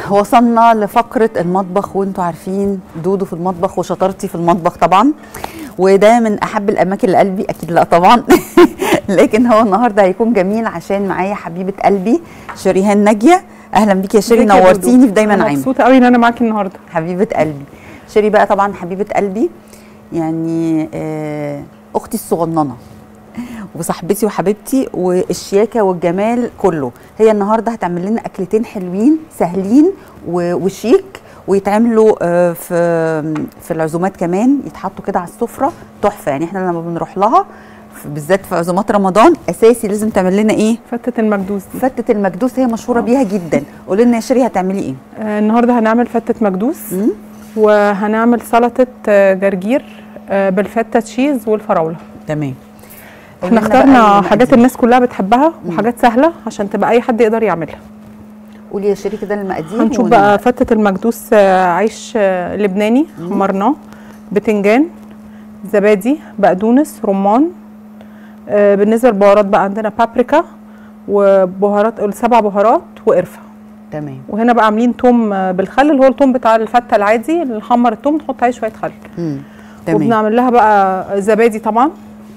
وصلنا لفقرة المطبخ وانتوا عارفين دودو في المطبخ وشطارتي في المطبخ طبعا وده من احب الاماكن لقلبي اكيد لا طبعا لكن هو النهارده هيكون جميل عشان معايا حبيبه قلبي شريهان ناجيه اهلا بيكي يا شيري ازيك يا نورتيني دودو؟ في دايما أنا عام مبسوطه قوي ان انا معاكي النهارده حبيبه قلبي شيري بقى طبعا حبيبه قلبي يعني آه اختي الصغننه وصاحبتي وحبيبتي والشياكه والجمال كله هي النهارده هتعمل لنا اكلتين حلوين سهلين و- وشيك ويتعملوا آه، في في العزومات كمان يتحطوا كده على السفره تحفه يعني احنا لما بنروح لها في- بالذات في عزومات رمضان اساسي لازم تعمل لنا ايه فتة المكدوس دي فتة المكدوس هي مشهوره بيها جدا قولي لنا يا شيري هتعملي ايه آه النهارده هنعمل فتة مكدوس مم؟ وهنعمل سلطه آه، جرجير آه، بالفته تشيز والفراوله تمام احنا قولي لنا بقى اخترنا المقادير. حاجات الناس كلها بتحبها وحاجات سهله عشان تبقى اي حد يقدر يعملها قولي يا شيري كده المقادير هنشوف ون- بقى فتة المكدوس آه، عيش آه، لبناني حمرناه بتنجان زبادي بقدونس رمان آه، بالنسبه للبهارات بقى عندنا بابريكا وبهارات سبع بهارات وقرفه تمام وهنا بقى عاملين توم آه، بالخل اللي هو التوم بتاع الفته العادي اللي نحمر التوم نحط عليه شويه خل مم. تمام وبنعمل لها بقى زبادي طبعا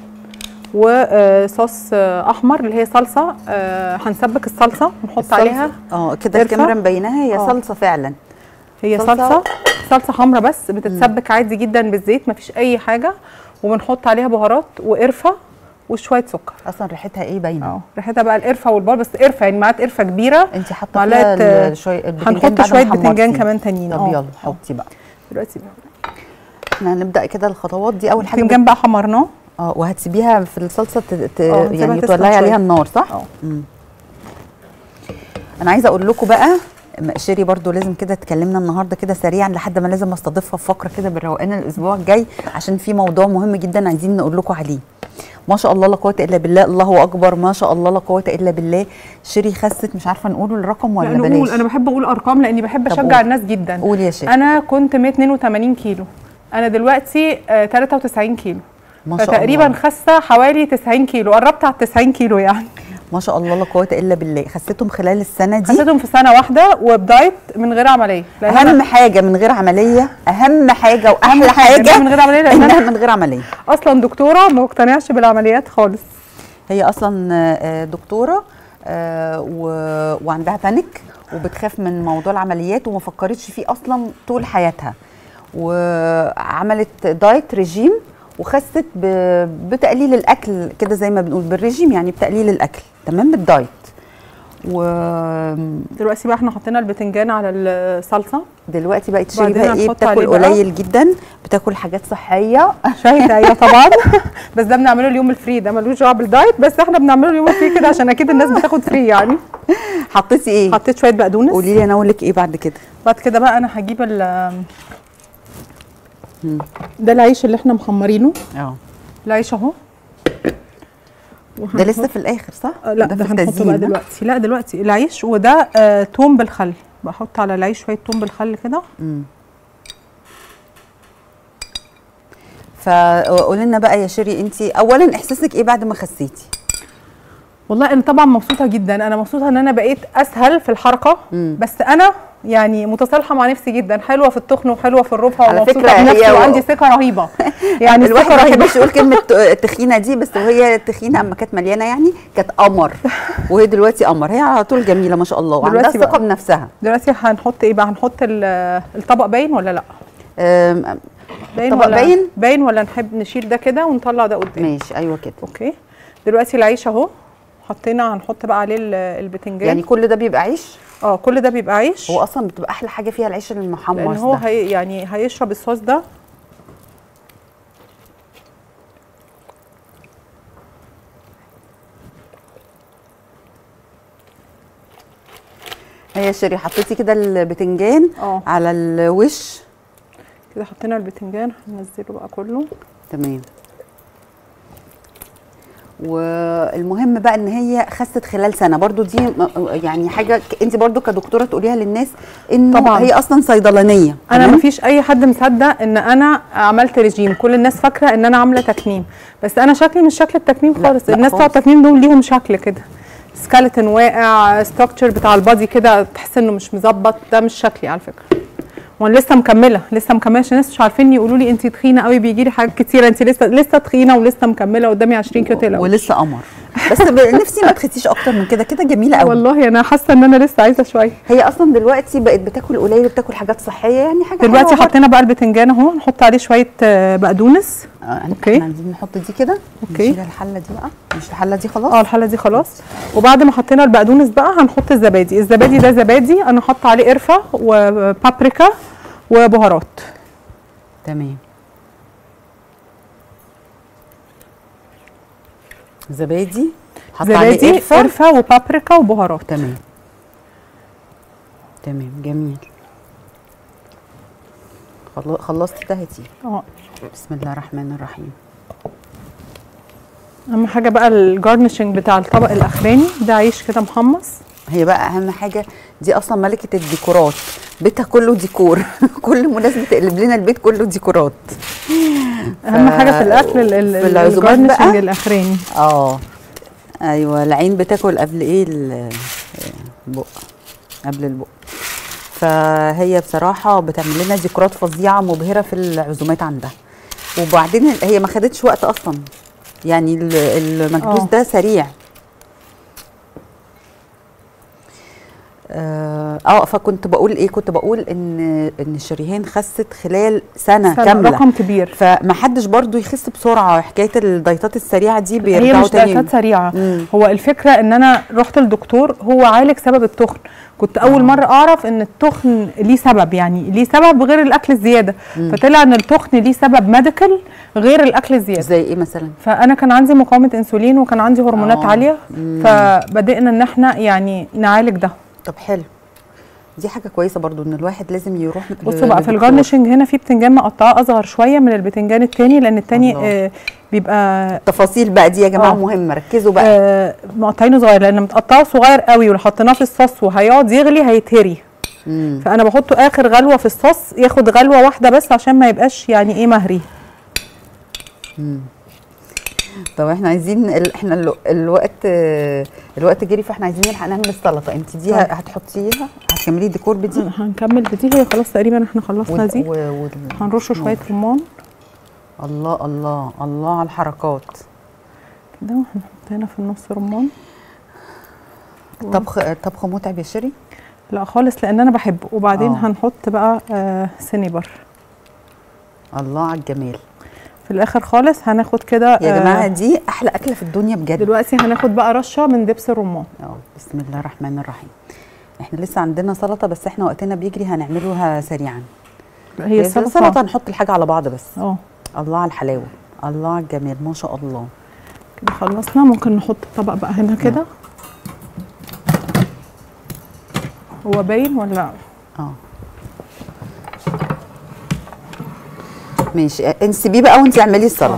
وصوص آه، احمر اللي هي صلصه آه، هنسبك الصلصه ونحط الصلصة- عليها اه كده قرفة. الكاميرا مبيناها هي آه. صلصه فعلا هي صلصة- صلصه صلصه حمراء بس بتتسبك عادي جدا بالزيت مفيش اي حاجه وبنحط عليها بهارات وقرفه وشويه سكر اصلا ريحتها ايه باينه اه ريحتها بقى القرفه والبار بس قرفه يعني معاها قرفه كبيره انت حاطه معلقة، فيها ال- شويه البتنجان هنحط بعد ما شويه بتنجان حمرتيه. كمان تانيين طب اه يلا حطي بقى دلوقتي بقى. احنا هنبدا كده الخطوات دي اول حاجه البتنجان بقى حمرناه اه وهتسيبيها في الصلصه ت... ت... اه، نسيبها يعني تسخن تولعي عليها شوية. النار صح اه. مم. انا عايزه اقول لكم بقى م- شيري برضو لازم كده تكلمنا النهارده كده سريعا لحد ما لازم استضيفها في فقره كده بالروقان الاسبوع الجاي عشان في موضوع مهم جدا عايزين نقول لكم عليه ما شاء الله لا قوه الا بالله الله اكبر ما شاء الله لا قوه الا بالله شيري خست مش عارفه نقوله الرقم ولا لا نقول بلاش انا بحب اقول ارقام لاني بحب طب اشجع قول. الناس جدا قولي يا شيري انا كنت 182 كيلو انا دلوقتي آه، 93 كيلو ما شاء فتقريبا الله خاسه حوالي 90 كيلو قربت على 90 كيلو يعني ما شاء الله لا قوه الا بالله خستهم خلال السنه دي خسيتهم في سنه واحده وبدايت من غير عمليه لان اهم انا حاجه من غير عمليه اهم حاجه واحلى حاجة حاجه من غير عمليه لان انها انا من غير عمليه اصلا دكتوره ما بقتنعش بالعمليات خالص هي اصلا آه، دكتوره آه، و- وعندها بانيك وبتخاف من موضوع العمليات وما فكرتش فيه اصلا طول حياتها وعملت دايت ريجيم وخست ب- بتقليل الاكل كده زي ما بنقول بالريجيم يعني بتقليل الاكل تمام بالدايت ودلوقتي دلوقتي بقى احنا حطينا البتنجان على الصلصه بقت شيري بعدين بقى ايه هنحط بتاكل عليه بقى- قليل جدا بتاكل حاجات صحيه شاهدة ايوه طبعا بس ده بنعمله اليوم الفري ده ملوش دعوه بالدايت بس احنا بنعمله اليوم الفري كده عشان اكيد الناس بتاخد فري يعني حطيتي ايه حطيت شويه بقدونس قولي لي انا اقول لك ايه بعد كده بعد كده بقى انا هجيب ال مم. ده العيش اللي احنا محمرينه اه العيش اهو ده لسه في الاخر صح آه، لا ده ده في هنحطه التزيين بقى ها؟ دلوقتي لا دلوقتي العيش وده آه توم بالخل بحط على العيش شويه توم بالخل كده مم. فقولي لنا بقى يا شيري انت اولا احساسك ايه بعد ما خسيتي والله انا طبعا مبسوطه جدا انا مبسوطه ان انا بقيت اسهل في الحركه مم. بس انا يعني متصالحه مع نفسي جدا حلوه في التخن وحلوه في الرفع على ومبسوطه فكرة بنفسي هي و- وعندي ثقه رهيبه يعني الواحد الثقه ما رهيبه يحبش يقول كلمه تخينه دي بس وهي تخينه اما كانت مليانه يعني كانت قمر وهي دلوقتي قمر هي على طول جميله ما شاء الله وعندها دلوقتي ثقه بقى. بنفسها دلوقتي هنحط ايه بقى هنحط ال- الطبق باين ولا لا أم، باين طبق ولا باين؟ باين ولا نحب نشيل ده كده ونطلع ده قدام ماشي ايوه كده اوكي دلوقتي العيش اهو حطينا هنحط بقى عليه ال- البتنجان يعني كل ده بيبقى عيش اه كل ده بيبقى عيش هو اصلا بتبقى احلى حاجه فيها العيش لان المحمص هو ده هي يعني هيشرب الصوص ده هي يا شيري حطيتي كده البتنجان اه على الوش كده حطينا البتنجان هننزله بقى كله تمام والمهم بقى ان هي خست خلال سنه برضو دي م- يعني حاجه ك- انت برضو كدكتوره تقوليها للناس انه طبعاً. هي اصلا صيدلانيه انا تمام؟ مفيش اي حد مصدق ان انا عملت رجيم كل الناس فاكره ان انا عامله تكميم بس انا شكلي مش شكل التكميم لا، خالص لا الناس بتوع خالص. التكميم دول ليهم شكل كده سكالتون واقع ستراكشر بتاع البادي كده تحس انه مش مظبط ده مش شكلي على فكره وانا لسه مكمله لسه مكمله عشان الناس مش عارفين يقولوا لي انت تخينه قوي بيجي لي حاجات كتيره انت لسه لسه تخينه ولسه مكمله قدامي 20 كيلو تقلق. ولسه قمر بس ب- نفسي ما تخسيش اكتر من كده كده جميله قوي والله انا حاسه ان انا لسه عايزه شويه هي اصلا دلوقتي بقت بتاكل قليل وبتاكل حاجات صحيه يعني حاجه دلوقتي حلوة برضه. حطينا بقى البتنجان اهو نحط عليه شويه آه، بقدونس آه، أوكي. احنا عايزين نحط دي كده أوكي. نشيل الحله دي بقى مش الحله دي خلاص اه الحله دي خلاص وبعد ما حطينا البقدونس بقى هنحط الزبادي الزبادي ده زبادي انا حاطه عليه قرفه وبابريكا وبهارات تمام زبادي حط عليه زبادي قرفه قرفه وبابريكا وبهارات تمام تمام جميل خل- خلصت ده هاتي اه بسم الله الرحمن الرحيم اهم حاجه بقى الجارنشنج بتاع الطبق الاخراني ده عيش كده محمص هي بقى اهم حاجه دي اصلا ملكه الديكورات بيتها كله ديكور كل مناسبه تقلب لنا البيت كله ديكورات اهم حاجه في الاكل ال- ال- في العزومات الجارنشنج بقى؟ الاخراني اه ايوه العين بتاكل قبل ايه ال- البق قبل البق فهي بصراحه بتعمل لنا ديكورات فظيعه مبهره في العزومات عندها وبعدين هي ما خدتش وقت اصلا يعني ال- المكدوس آه. ده سريع اه آه، فكنت بقول ايه كنت بقول ان ان شريهان خست خلال سنه, سنة كامله رقم كبير فما حدش برضو يخس بسرعه حكايه الدايتات السريعه دي هي بيرجعوا مش تاني دايتات سريعه مم. هو الفكره ان انا رحت للدكتور هو عالج سبب التخن كنت اول مره اعرف ان التخن ليه سبب يعني ليه سبب غير الاكل الزياده فطلع ان التخن ليه سبب ميديكال غير الاكل الزياده زي ايه مثلا فانا كان عندي مقاومه انسولين وكان عندي هرمونات آه. عاليه فبدأنا ان احنا يعني نعالج ده طب حلو دي حاجه كويسه برضو ان الواحد لازم يروح ل- بصوا بقى في لدكتور. الجارنشنج هنا في بتنجان مقطعاه اصغر شويه من البتنجان التاني لان التاني الله. آه بيبقى التفاصيل بقى دي يا جماعه آه. مهمه ركزوا بقى آه مقطعينه صغير لان متقطعه صغير قوي ولو حطيناه في الصوص وهيقعد يغلي هيتهري مم. فانا بحطه اخر غلوه في الصوص ياخد غلوه واحده بس عشان ما يبقاش يعني ايه مهري طب احنا عايزين ال... احنا ال... الوقت آه، الوقت جري فاحنا عايزين نلحق نعمل السلطه انت دي طيب. هتحطيها هتكملي الديكور بدي هنكمل بدي هي خلاص تقريبا احنا خلصنا دي و... و... هنرش شويه رمان الله الله الله على الحركات كده وهنحط هنا في النص رمان طبخ طبخ متعب يا شيري لا خالص لان انا بحبه وبعدين آه. هنحط بقى آه سنيبر الله على الجمال في الاخر خالص هناخد كده يا آه، جماعه دي احلى اكله في الدنيا بجد دلوقتي هناخد بقى رشه من دبس الرمان اه بسم الله الرحمن الرحيم احنا لسه عندنا سلطه بس احنا وقتنا بيجري هنعملوها سريعا هي السلطه السلطه نحط الحاجه على بعض بس اه الله على الحلاوه الله على الجمال ما شاء الله كده خلصنا ممكن نحط الطبق بقى هنا كده هو باين ولا اه ماشي اه، انسبيه بقى وانت اعملي السلطه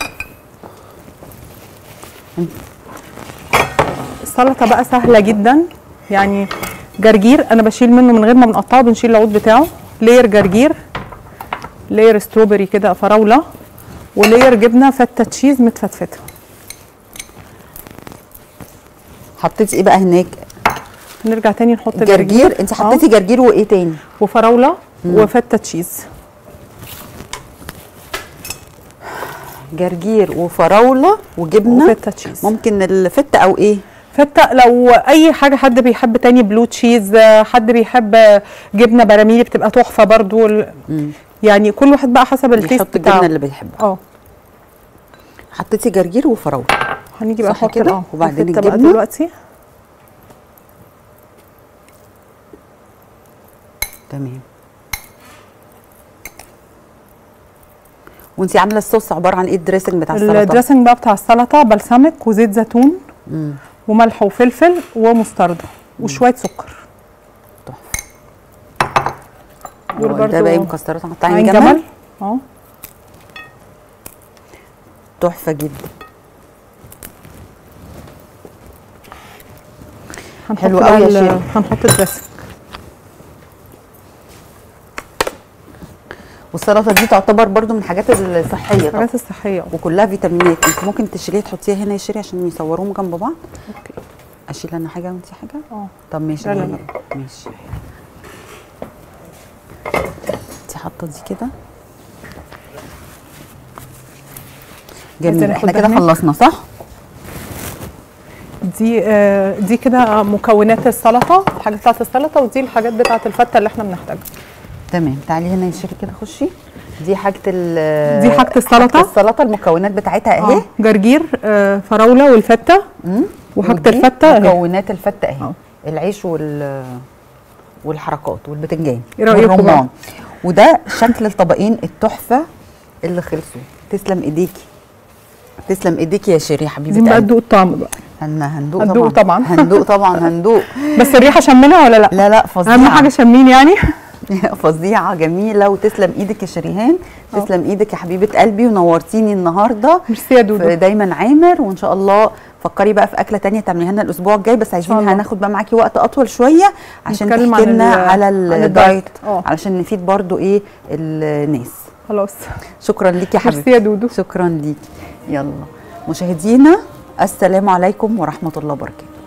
السلطه بقى سهله جدا يعني جرجير انا بشيل منه من غير ما بنقطعه بنشيل العود بتاعه لير جرجير لير ستروبري كده فراوله ولير جبنه فته تشيز متفتفته حطيتي ايه بقى هناك نرجع تاني نحط جرجير انت آه. حطيتي جرجير وايه تاني وفراوله وفته تشيز جرجير وفراوله وجبنه وفته تشيز ممكن الفته او ايه فته لو اي حاجه حد بيحب تاني بلو تشيز آه، حد بيحب آه، جبنه براميلي بتبقى تحفه برضو ال- مم. يعني كل واحد بقى حسب التيست بيحط الجبنه بتاعه اللي بيحبها اه حطيتي جرجير وفراوله هنيجي بقى صح نحط كده؟ اه وبعدين الفتة بقى الجبنة؟ دلوقتي تمام وانت عامله الصوص عباره عن ايه الدريسنج بتاع السلطه الدريسنج بقى بتاع السلطه بلسمك وزيت زيتون مم. وملح وفلفل ومستردة وشويه سكر دول هو ده برضو باقي مكسرات هنحط عين عين جمل جمل اه تحفه جدا هنحط حلو بقى قوي يا ال- شيرين. هنحط الدريسنج والسلطه دي تعتبر برضو من الحاجات الصحيه طبعا الحاجات الصحيه اه وكلها فيتامينات انت ممكن تشيليه تحطيها هنا يا شيري عشان يصوروهم جنب بعض اوكي اشيل انا حاجه وانت حاجه اه طب ماشي لا، لا، أنا هجيب. ماشي انت حاطه دي كده جميل عايزة احنا ناخد كده هناك؟ خلصنا صح دي آه دي كده مكونات السلطه الحاجات بتاعت السلطه ودي الحاجات بتاعت الفته اللي احنا بنحتاجها تمام تعالي هنا يا شيري كده خشي دي حاجه ال دي حاجة السلطة. حاجة السلطه المكونات بتاعتها اهي اه جرجير آه فراوله والفته مم. وحاجه ودي الفته اهي مكونات الفته اهي اه. العيش وال والحركات والبتنجان ايه رأيكم بقى؟ والرمان. وده شكل الطبقين التحفه اللي خلصوا تسلم ايديكي تسلم ايديكي يا شيري يا حبيبه عايزين بقى قلبي. تدوق الطعم بقى هن هندوق هندوق طبعا طبعاً. هندوق طبعا هندوق بس الريحه شمنا ولا لا لا لا فظيعه اهم حاجه شامين يعني فظيعه جميله وتسلم ايدك يا شريهان اه. تسلم ايدك يا حبيبه قلبي ونورتيني النهارده ميرسي يا دودو في دايما عامر وان شاء الله فكري بقى في اكله تانية تعمليها لنا الاسبوع الجاي بس عايزين الله. هناخد بقى معاكي وقت اطول شويه عشان نتكلم تحكي عن لنا ال- على عن الدايت الدايت. اه. علشان نفيد برضو ايه الناس خلاص شكرا ليكي يا ميرسي حبيبتي يا دودو شكرا ليكي يلا مشاهدينا السلام عليكم ورحمه الله وبركاته